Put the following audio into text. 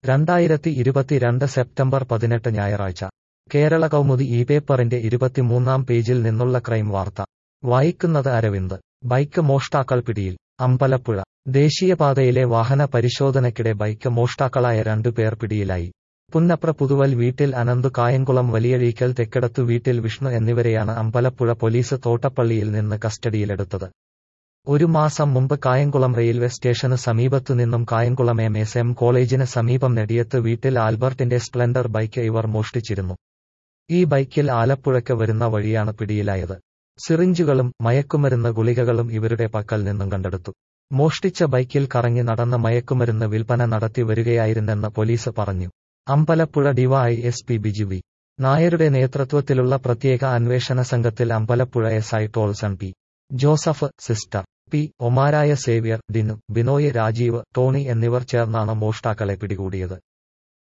രണ്ടായിരത്തി ഇരുപത്തിരണ്ട് സെപ്റ്റംബർ പതിനെട്ട് ഞായറാഴ്ച കേരള കൗമുദി ഈ പേപ്പറിന്റെ ഇരുപത്തിമൂന്നാം പേജിൽ നിന്നുള്ള ക്രൈം വാർത്ത വായിക്കുന്നത് അരവിന്ദ് ബൈക്ക് മോഷ്ടാക്കൾ പിടിയിൽ അമ്പലപ്പുഴ ദേശീയപാതയിലെ വാഹന പരിശോധനയ്ക്കിടെ ബൈക്ക് മോഷ്ടാക്കളായ രണ്ടുപേർ പിടിയിലായി പുന്നപ്ര പുതുവൽ വീട്ടിൽ അനന്തു കായംകുളം വലിയഴീക്കൽ തെക്കടത്തു വീട്ടിൽ വിഷ്ണു എന്നിവരെയാണ് അമ്പലപ്പുഴ പോലീസ് തോട്ടപ്പള്ളിയിൽ നിന്ന് കസ്റ്റഡിയിലെടുത്തത് ഒരു മാസം മുമ്പ് കായംകുളം റെയിൽവേ സ്റ്റേഷന് സമീപത്തു നിന്നും കായംകുളം എം എസ് എം കോളേജിന് സമീപം നെടിയത്ത് വീട്ടിൽ ആൽബർട്ടിന്റെ സ്പ്ലെൻഡർ ബൈക്ക് ഇവർ മോഷ്ടിച്ചിരുന്നു ഈ ബൈക്കിൽ ആലപ്പുഴയ്ക്ക് വരുന്ന വഴിയാണ് പിടിയിലായത് സിറിഞ്ചുകളും മയക്കുമരുന്ന് ഗുളികകളും ഇവരുടെ പക്കൽ നിന്നും കണ്ടെടുത്തു മോഷ്ടിച്ച ബൈക്കിൽ കറങ്ങി നടന്ന മയക്കുമരുന്ന് വിൽപ്പന നടത്തി വരികയായിരുന്നെന്ന് പോലീസ് പറഞ്ഞു Ambalappuzha DY S P Biju V നായരുടെ നേതൃത്വത്തിലുള്ള പ്രത്യേക അന്വേഷണ സംഘത്തിൽ Ambalappuzha S I Tolson P Joseph സിസ്റ്റർ പി ഒമാരായ സേവ്യർ ഡിനു ബിനോയ് രാജീവ് ടോണി എന്നിവർ ചേർന്നാണ് മോഷ്ടാക്കളെ പിടികൂടിയത്